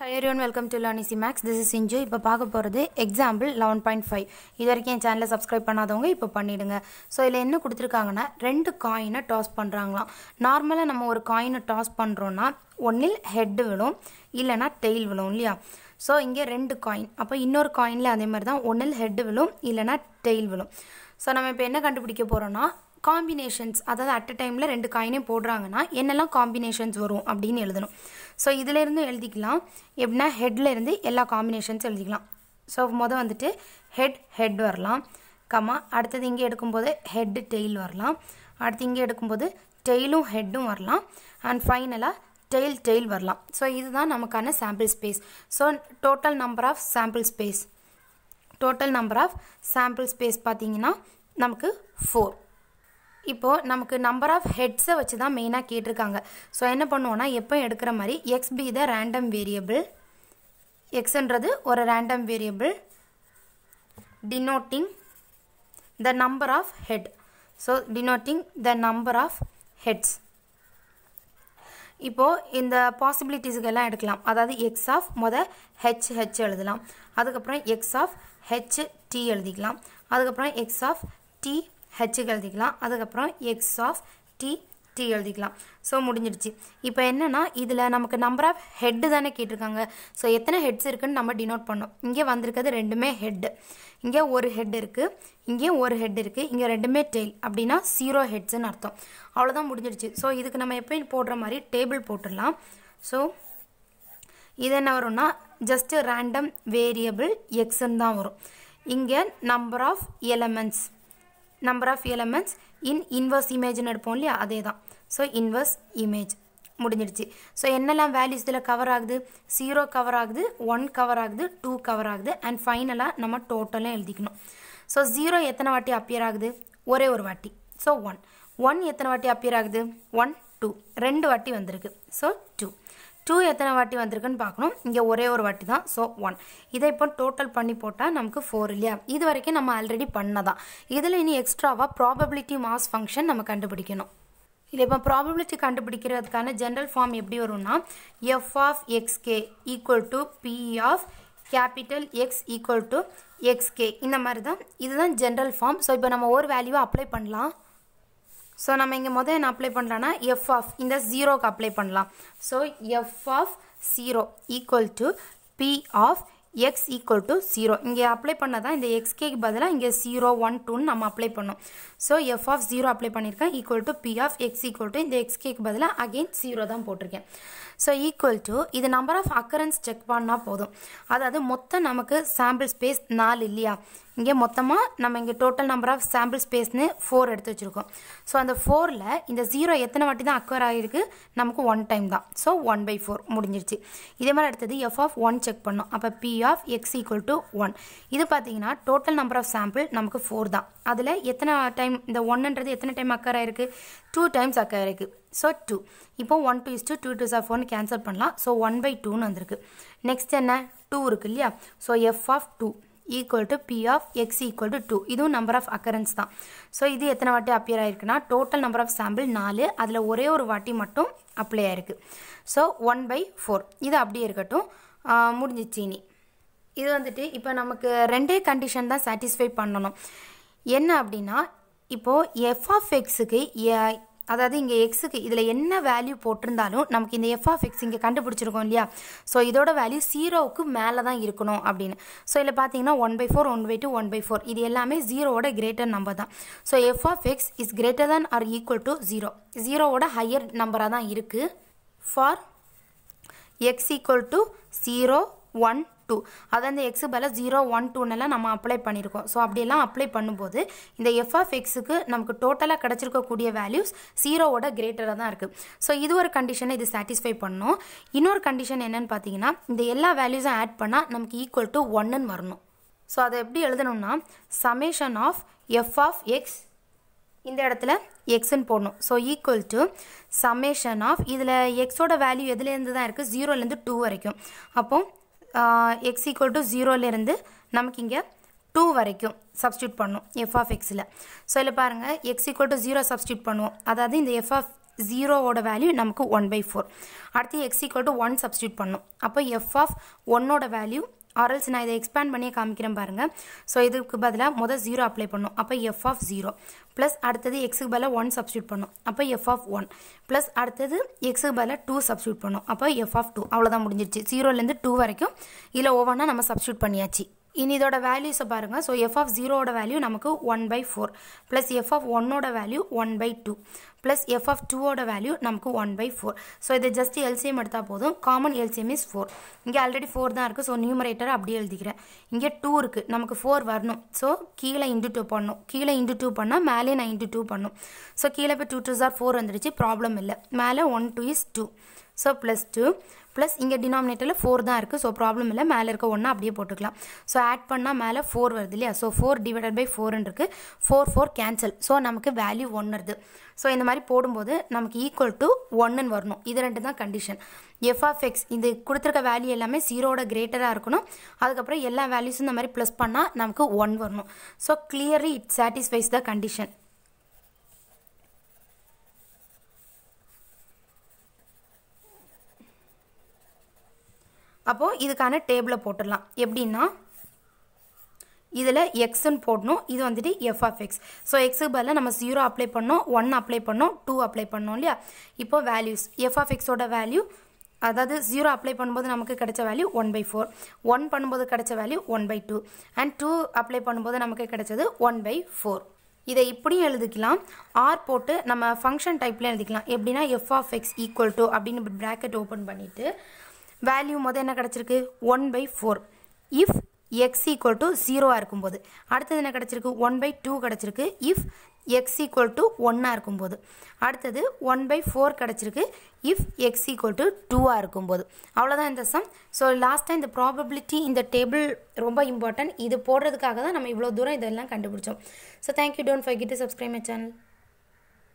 high everyone welcome to லானிசி maths this is இன்ஜு இப்போ பார்க்க போகிறது எக்ஸாம்பிள் லெவன் பாயிண்ட் ஃபைவ் இது வரைக்கும் என் சேனலை சப்ஸ்கிரைப் பண்ணாதவங்க இப்போ பண்ணிவிடுங்க ஸோ இதில் என்ன கொடுத்துருக்காங்கன்னா ரெண்டு காயினை டாஸ் பண்ணுறாங்களாம் நார்மலாக நம்ம ஒரு காயினை டாஸ் பண்ணுறோன்னா ஒன்றில் ஹெட்டு விழும் இல்லைனா டெய்ல் விழும் இல்லையா ஸோ இங்கே ரெண்டு காயின் அப்போ இன்னொரு காயினில் அதே மாதிரி தான் ஒன்றில் ஹெட்டு விழும் இல்லைனா டெய்ல் விழும் ஸோ நம்ம இப்போ என்ன கண்டுபிடிக்க போகிறோன்னா காம்பினேஷன்ஸ் அதாவது அட் அ டைமில் ரெண்டு காயினையும் போடுறாங்கன்னா என்னெல்லாம் காம்பினேஷன்ஸ் வரும் அப்படின்னு எழுதணும் ஸோ இதிலேருந்து எழுதிக்கலாம் எப்படின்னா ஹெட்ல இருந்து எல்லா காம்பினேஷன்ஸ் எழுதிக்கலாம் ஸோ மொதல் வந்துட்டு ஹெட் ஹெட் வரலாம் கம்மா அடுத்தது இங்கே எடுக்கும்போது ஹெட் டெய்ல் வரலாம் அடுத்து இங்கே எடுக்கும்போது டெய்லும் ஹெட்டும் வரலாம் அண்ட் ஃபைனலாக டெய்ல் டெய்ல் வரலாம் ஸோ இதுதான் நமக்கான sample space so total number of sample space total number of sample space பார்த்தீங்கன்னா நமக்கு ஃபோர் இப்போது நமக்கு நம்பர் ஆஃப் ஹெட்ஸை வச்சு தான் மெயினாக கேட்டிருக்காங்க ஸோ என்ன பண்ணுவோன்னா எப்போ எடுக்கிற மாதிரி X be the random variable எக்ஸ்ன்றது ஒரு random variable denoting the number of head so denoting the number of heads இப்போது இந்த பாசிபிலிட்டிஸுக்கு எல்லாம் எடுக்கலாம் அதாவது எக்ஸ் ஆஃப் மொத ஹெச் ஹெச் எழுதலாம் அதுக்கப்புறம் எக்ஸ் ஆஃப் ஹெச் டி எழுதிக்கலாம் அதுக்கப்புறம் எக்ஸ் ஆஃப் டி ஹெச்சுக்கு எழுதிக்கலாம் அதுக்கப்புறம் எக்ஸ் ஆஃப் டி டி எழுதிக்கலாம் ஸோ முடிஞ்சிடுச்சு இப்போ என்னென்னா இதில் நமக்கு நம்பர் ஆஃப் ஹெட்டு தானே கேட்டிருக்காங்க ஸோ எத்தனை ஹெட்ஸ் இருக்குன்னு நம்ம டினோட் பண்ணோம் இங்கே வந்திருக்கிறது ரெண்டுமே ஹெட்டு இங்கே ஒரு ஹெட் இருக்குது இங்கேயும் ஒரு ஹெட் இருக்குது இங்கே ரெண்டுமே டெய்ல் அப்படின்னா ஜீரோ ஹெட்ஸ்ன்னு அர்த்தம் அவ்வளோதான் முடிஞ்சிடுச்சு ஸோ இதுக்கு நம்ம எப்பயும் போடுற மாதிரி டேபிள் போட்டுடலாம் ஸோ இது என்ன வரும்னா ஜஸ்ட்டு ரேண்டம் வேரியபிள் எக்ஸ்ன்னு தான் வரும் இங்கே number of elements number of elements in inverse இமேஜ்னு எடுப்போம் இல்லையா அதே தான் ஸோ இன்வர்ஸ் இமேஜ் முடிஞ்சிடுச்சு ஸோ என்னெல்லாம் வேல்யூஸ் இதில் கவர் ஆகுது ஜீரோ கவர் ஆகுது ஒன் கவர் ஆகுது டூ கவர் ஆகுது அண்ட் ஃபைனலாக நம்ம டோட்டலும் எழுதிக்கணும் ஸோ ஜீரோ எத்தனை வாட்டி அப்பியர் ஆகுது ஒரே ஒரு வாட்டி ஸோ ஒன் ஒன் எத்தனை வாட்டி அப்பியர் ஆகுது ஒன் டூ ரெண்டு வாட்டி வந்திருக்கு ஸோ டூ டூ எத்தனை வாட்டி வந்திருக்குன்னு பார்க்கணும் இங்கே ஒரே ஒரு வாட்டி தான் ஸோ ஒன் இதை இப்போ டோட்டல் பண்ணி போட்டால் நமக்கு ஃபோர் இல்லையா இது வரைக்கும் நம்ம ஆல்ரெடி பண்ணதான் இதில் இனி எக்ஸ்ட்ராவாக ப்ராபபிலிட்டி மாஸ் ஃபங்க்ஷன் நம்ம கண்டுபிடிக்கணும் இதில் இப்போ ப்ராபபிலிட்டி கண்டுபிடிக்கிறதுக்கான ஜென்ரல் ஃபார்ம் எப்படி வரும்னா F of X K equal to P of capital X equal to X K இந்த மாதிரி தான் இதுதான் ஜென்ரல் ஃபார்ம் ஸோ இப்போ நம்ம ஒரு வேல்யூவை அப்ளை பண்ணலாம் ஸோ நம்ம இங்கே முதல் என்ன அப்ளை பண்ணலான்னா எஃப் ஆஃப் இந்த ஜீரோக்கு அப்ளை பண்ணலாம் so F of zero equal to P of X equal to zero இங்கே அப்ளை பண்ணதான் இந்த எக்ஸ்கேக்கு பதிலாக இங்கே ஜீரோ ஒன் டூன்னு நம்ம அப்ளை பண்ணோம் so F of zero apply பண்ணியிருக்கேன் equal to P of X equal to இந்த எக்ஸ்கேக்கு பதிலாக அகெயின் ஜீரோ தான் போட்டிருக்கேன் ஸோ ஈக்குவல் டு இது நம்பர் ஆஃப் அக்கரன்ஸ் செக் பண்ணால் போதும் அதாவது மொத்தம் நமக்கு சாம்பிள் ஸ்பேஸ் நாலு இல்லையா இங்கே மொத்தமாக நம்ம இங்கே டோட்டல் நம்பர் ஆஃப் சாம்பிள் ஸ்பேஸ்னு ஃபோர் எடுத்து வச்சுருக்கோம் ஸோ அந்த ஃபோரில் இந்த ஜீரோ எத்தனை வாட்டி தான் அக்வர் ஆகிருக்கு நமக்கு ஒன் டைம் தான் ஸோ ஒன் பை ஃபோர் முடிஞ்சிருச்சு இதே மாதிரி அடுத்தது எஃப் ஆஃப் ஒன் செக் பண்ணோம் அப்போ P of X equal to one இது பார்த்தீங்கன்னா டோட்டல் நம்பர் ஆஃப் சாம்பிள் நமக்கு ஃபோர் தான் அதில் எத்தனை டைம் இந்த ஒன்னுன்றது எத்தனை டைம் அக்கர் ஆயிருக்கு டூ டைம்ஸ் அக்கர் ஆயிருக்கு ஸோ டூ இப்போ one two is two two two சார் ஃபோர்னு கேன்சல் பண்ணலாம் ஸோ ஒன் பை டூன்னு வந்திருக்கு நெக்ஸ்ட் என்ன டூ இருக்கு இல்லையா so F of two equal to P of X equal to two இதுவும் நம்பர் ஆஃப் அக்கரன்ஸ் தான் ஸோ இது எத்தனை வாட்டி அப்பியர் ஆயிருக்குன்னா டோட்டல் நம்பர் ஆஃப் சாம்பிள் நாலு அதில் ஒரே ஒரு வாட்டி மட்டும் அப்ளை ஆயிருக்கு ஸோ ஒன் பை ஃபோர் இது அப்படியே இருக்கட்டும் முடிஞ்சிச்சு இனி இது வந்துட்டு இப்போ நமக்கு ரெண்டே கண்டிஷன் தான் சாட்டிஸ்ஃபை பண்ணணும் என்ன அப்படின்னா இப்போது எஃப் ஆஃப் எக்ஸுக்கு அதாவது இங்கே எக்ஸுக்கு இதில் என்ன வேல்யூ போட்டிருந்தாலும் நமக்கு இந்த எஃப் ஆஃப் எக்ஸ் இங்கே கண்டுபிடிச்சிருக்கோம் இல்லையா ஸோ இதோட வேல்யூ ஜீரோவுக்கு மேலே தான் இருக்கணும் அப்படின்னு ஸோ இதில் பார்த்தீங்கன்னா one by four one by two one by four இது எல்லாமே ஜீரோவோட கிரேட்டர் நம்பர் தான் so F of X is greater than or equal to zero ஜீரோவோட ஹையர் நம்பராக தான் இருக்குது for X equal to zero one two அதாவது அந்த எக்ஸு பதில் ஜீரோ ஒன் டூனெல்லாம் நம்ம அப்ளை பண்ணியிருக்கோம் ஸோ அப்படியெல்லாம் அப்ளை பண்ணும்போது இந்த எஃப் ஆஃப் எக்ஸுக்கு நமக்கு டோட்டலாக கிடச்சிருக்கக்கூடிய வேல்யூஸ் ஜீரோவோட கிரேட்டராக தான் இருக்குது ஸோ இது ஒரு கண்டிஷனை இது சாட்டிஸ்ஃபை பண்ணணும் இன்னொரு கண்டிஷன் என்னன்னு பார்த்தீங்கன்னா இந்த எல்லா வேல்யூஸும் ஆட் பண்ணால் நமக்கு ஈக்குவல் டு ஒன்னுன்னு வரணும் ஸோ அதை எப்படி எழுதணும்னா summation of F of X இந்த இடத்துல எக்ஸ்ன்னு போடணும் so equal to summation of இதில் எக்ஸோட வேல்யூ எதுலேருந்து தான் இருக்குது ஜீரோலேருந்து டூ வரைக்கும் அப்போது எக்ஸ் ஈக்குவல் டு ஜீரோலேருந்து நமக்கு இங்கே டூ வரைக்கும் சப்ஸ்டியூட் பண்ணும் எஃப் ஆஃப் எக்ஸில் ஸோ இதில் பாருங்கள் X equal to zero substitute பண்ணுவோம் அதாவது இந்த எஃப் ஆஃப் ஜீரோவோட வேல்யூ நமக்கு ஒன் பை ஃபோர் அடுத்து X equal to one substitute பண்ணும் அப்போ எஃப் ஆஃப் ஒன்னோட வேல்யூ ஆர்எல்ஸ் நான் இதை எக்ஸ்பேண்ட் பண்ணியே காமிக்கிறேன் பாருங்கள் ஸோ இதுக்கு பதிலாக முதல் ஜீரோ அப்ளை பண்ணும் அப்போ எஃப் ஆஃப் ஜீரோ ப்ளஸ் அடுத்தது எக்ஸுக்கு பதிலாக ஒன் சப்ஸ்டியூட் பண்ணும் அப்போ எஃப் ஆஃப் ஒன் ப்ளஸ் அடுத்தது எக்ஸுக்கு பதிலாக டூ சப்ஸ்டியூட் பண்ணும் அப்போ எஃப் ஆஃப் டூ அவ்வளோதான் முடிஞ்சிருச்சு ஜீரோலேருந்து டூ வரைக்கும் இதில் ஒவ்வொன்றா நம்ம சப்ஸ்டியூட் பண்ணியாச்சு இனி இதோட வேல்யூஸை பாருங்கள் ஸோ எஃப் ஆஃப் ஜீரோட வேல்யூ நமக்கு one by four plus F of ஒன்னோட value one by two plus F of டூவோட வேல்யூ நமக்கு ஒன் பை ஃபோர் ஸோ இது ஜஸ்ட் எல்சிஎம் எடுத்தால் போதும் காமன் எல்சிஎம் இஸ் ஃபோர் இங்கே ஆல்ரெடி ஃபோர் தான் இருக்குது ஸோ நியூமரேட்டர் அப்படியே எழுதிக்கிறேன் இங்கே டூ இருக்குது நமக்கு ஃபோர் வரணும் ஸோ கீழே இன்டு டூ பண்ணணும் கீழே இன்டு டூ பண்ணால் மேலே நான் இன்டு டூ பண்ணும் ஸோ கீழே போய் டூ டூ ஜார் ஃபோர் வந்துடுச்சு ப்ராப்ளம் இல்லை மேலே one two is two so plus two plus இங்கே டினாமினேட்டரில் ஃபோர் தான் இருக்குது ஸோ ப்ராப்ளம் இல்லை மேலே இருக்க ஒன்றா அப்படியே போட்டுக்கலாம் ஸோ ஆட் பண்ணால் மேலே ஃபோர் வருது இல்லையா ஸோ ஃபோர் டிவைடட் பை ஃபோர்னு இருக்குது ஃபோர் ஃபோர் கேன்சல் ஸோ நமக்கு வேல்யூ ஒன்று வருது ஸோ இந்த மாதிரி போடும்போது நமக்கு ஈக்குவல் டு ஒன்றுன்னு வரணும் இது ரெண்டு தான் கண்டிஷன் எஃப் ஆஃப் எக்ஸ் இது கொடுத்துருக்க வேல்யூ எல்லாமே ஜீரோட கிரேட்டராக இருக்கணும் அதுக்கப்புறம் எல்லா வேல்யூஸும் இந்த மாதிரி ப்ளஸ் பண்ணால் நமக்கு ஒன் வரணும் so clearly it satisfies the condition அப்போது இதுக்கான டேபிளை போட்டுடலாம் எப்படின்னா இதில் எக்ஸ்ன்னு போடணும் இது வந்துட்டு எஃப் ஆஃப் எக்ஸ் ஸோ எக்ஸுக்கு பதிலாக நம்ம ஜீரோ அப்ளை பண்ணோம் ஒன் அப்ளை பண்ணோம் டூ அப்ளை பண்ணோம் இல்லையா இப்போ வேல்யூஸ் எஃப் ஆஃப் எக்ஸோட வேல்யூ அதாவது ஜீரோ அப்ளை பண்ணும்போது நமக்கு கிடைச்ச value one by four one பண்ணும்போது கிடைச்ச value one by two and two apply பண்ணும்போது நமக்கு கிடைச்சது ஒன் பை ஃபோர் இதை இப்படியும் எழுதிக்கலாம் ஆர் போட்டு நம்ம ஃபங்க்ஷன் டைப்லேயும் எழுதிக்கலாம் எப்படின்னா F of X equal to அப்படின்னு ப்ராக்கெட் ஓப்பன் பண்ணிவிட்டு வேல்யூ மொதல் என்ன கிடச்சிருக்கு one by four if X equal to ஜீரோவாக இருக்கும்போது அடுத்தது என்ன கிடச்சிருக்கு ஒன் பை டூ கிடச்சிருக்கு இஃப் எக்ஸ் ஈக்குவல் டு ஒன்னாக இருக்கும்போது அடுத்தது ஒன் பை ஃபோர் கிடச்சிருக்கு இஃப் எக்ஸ் ஈக்குவல் டு டூவாக இருக்கும்போது அவ்வளோதான் இந்த சம் ஸோ லாஸ்ட்டாக இந்த ப்ராபபிலிட்டி இந்த டேபிள் ரொம்ப இம்பார்ட்டன்ட் இது போடுறதுக்காக தான் நம்ம இவ்வளோ தூரம் இதெல்லாம் கண்டுபிடிச்சோம் so thank you don't forget to subscribe my channel